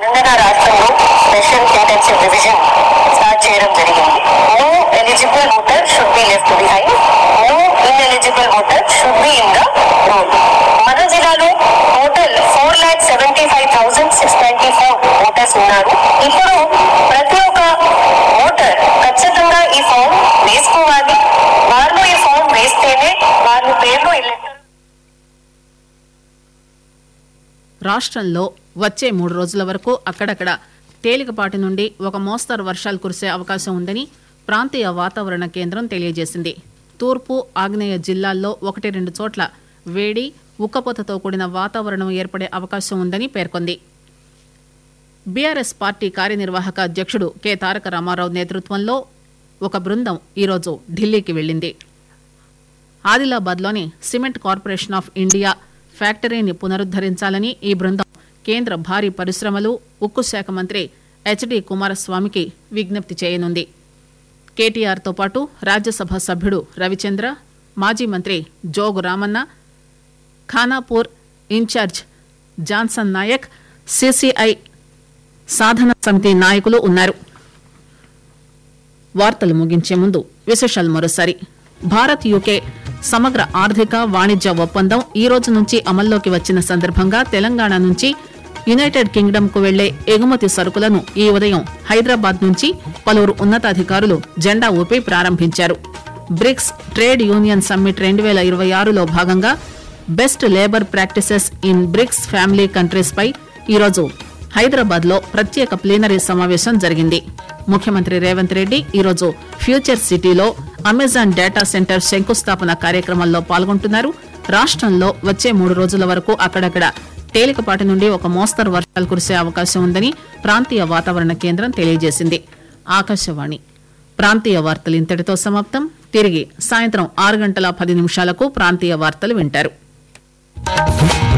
తెలంగాణ రాష్ట్రంలో special intensive revision start చేయడం జరిగింది no eligible voter should be left behind no ineligible voter should be in the roll మన జిల్లాలో total four lakh seventy five thousand six twenty four voters ఉన్నారు ఇప్పుడు ప్రతి ఒక్క voter ఖచ్చితంగా ఈ ఫామ్ వేసుకోవాలి వాళ్ళు ఈ ఫామ్ వేస్తేనే వాళ్ళ పేర్లు ఎలక్టర్ రాష్ట్రంలో వచ్చే మూడు రోజుల వరకు అక్కడక్కడ తేలికపాటి నుండి ఒక మోస్తరు వర్షాలు కురిసే అవకాశం ఉందని ప్రాంతీయ వాతావరణ కేంద్రం తెలియజేసింది తూర్పు ఆగ్నేయ జిల్లాల్లో ఒకటి రెండు చోట్ల వేడి ఉక్కపోతతో కూడిన వాతావరణం ఏర్పడే అవకాశం ఉందని పేర్కొంది బీఆర్ఎస్ పార్టీ కార్యనిర్వాహక అధ్యక్షుడు కె తారక రామారావు నేతృత్వంలో ఒక బృందం ఈరోజు ఢిల్లీకి వెళ్లింది ఆదిలాబాద్లోని సిమెంట్ కార్పొరేషన్ ఆఫ్ ఇండియా ఫ్యాక్టరీని పునరుద్దరించాలని ఈ బృందం కేంద్ర భారీ పరిశ్రమలు ఉక్కు శాఖ మంత్రి హెచ్డి కుమారస్వామికి విజ్ఞప్తి చేయనుంది కేటీఆర్తో పాటు రాజ్యసభ సభ్యుడు రవిచంద్ర మాజీ మంత్రి జోగు రామన్న ఖానాపూర్ ఇన్ఛార్జ్ జాన్సన్ నాయక్ సిసిఐ సాధన సమితి నాయకులు ఉన్నారు వార్తలు ముగించే ముందు విశేషాలు మరోసారి భారత్ యూకే సమగ్ర ఆర్థిక వాణిజ్య ఒప్పందం ఈ రోజు నుంచి అమల్లోకి వచ్చిన సందర్భంగా తెలంగాణ నుంచి యునైటెడ్ కింగ్డమ్ కు వెళ్లే ఎగుమతి సరుకులను ఈ ఉదయం హైదరాబాద్ నుంచి పలువురు ఉన్నతాధికారులు జెండా ఊపి ప్రారంభించారు బ్రిక్స్ ట్రేడ్ యూనియన్ సమ్మిట్ రెండు వేల ఇరవై ఆరులో భాగంగా best labour practices in BRICS family countries పై ఈరోజు హైదరాబాద్ లో ప్రత్యేక ప్లీనరీ సమావేశం జరిగింది ముఖ్యమంత్రి రేవంత్ రెడ్డి ఈరోజు ఫ్యూచర్ సిటీలో అమెజాన్ డేటా సెంటర్ శంకుస్థాపన కార్యక్రమంలో పాల్గొంటున్నారు రాష్ట్రంలో వచ్చే మూడు రోజుల వరకు అక్కడక్కడ తేలికపాటి నుండి ఒక మోస్తరు వర్షాలు కురిసే అవకాశం ఉందని ప్రాంతీయ వాతావరణ కేంద్రం తెలియజేసింది ఆకాశవాణి ప్రాంతీయ వార్తలు ఇంతటితో సమాప్తం తిరిగి సాయంత్రం ఆరు గంటల పది నిమిషాలకు ప్రాంతీయ వార్తలు వింటారు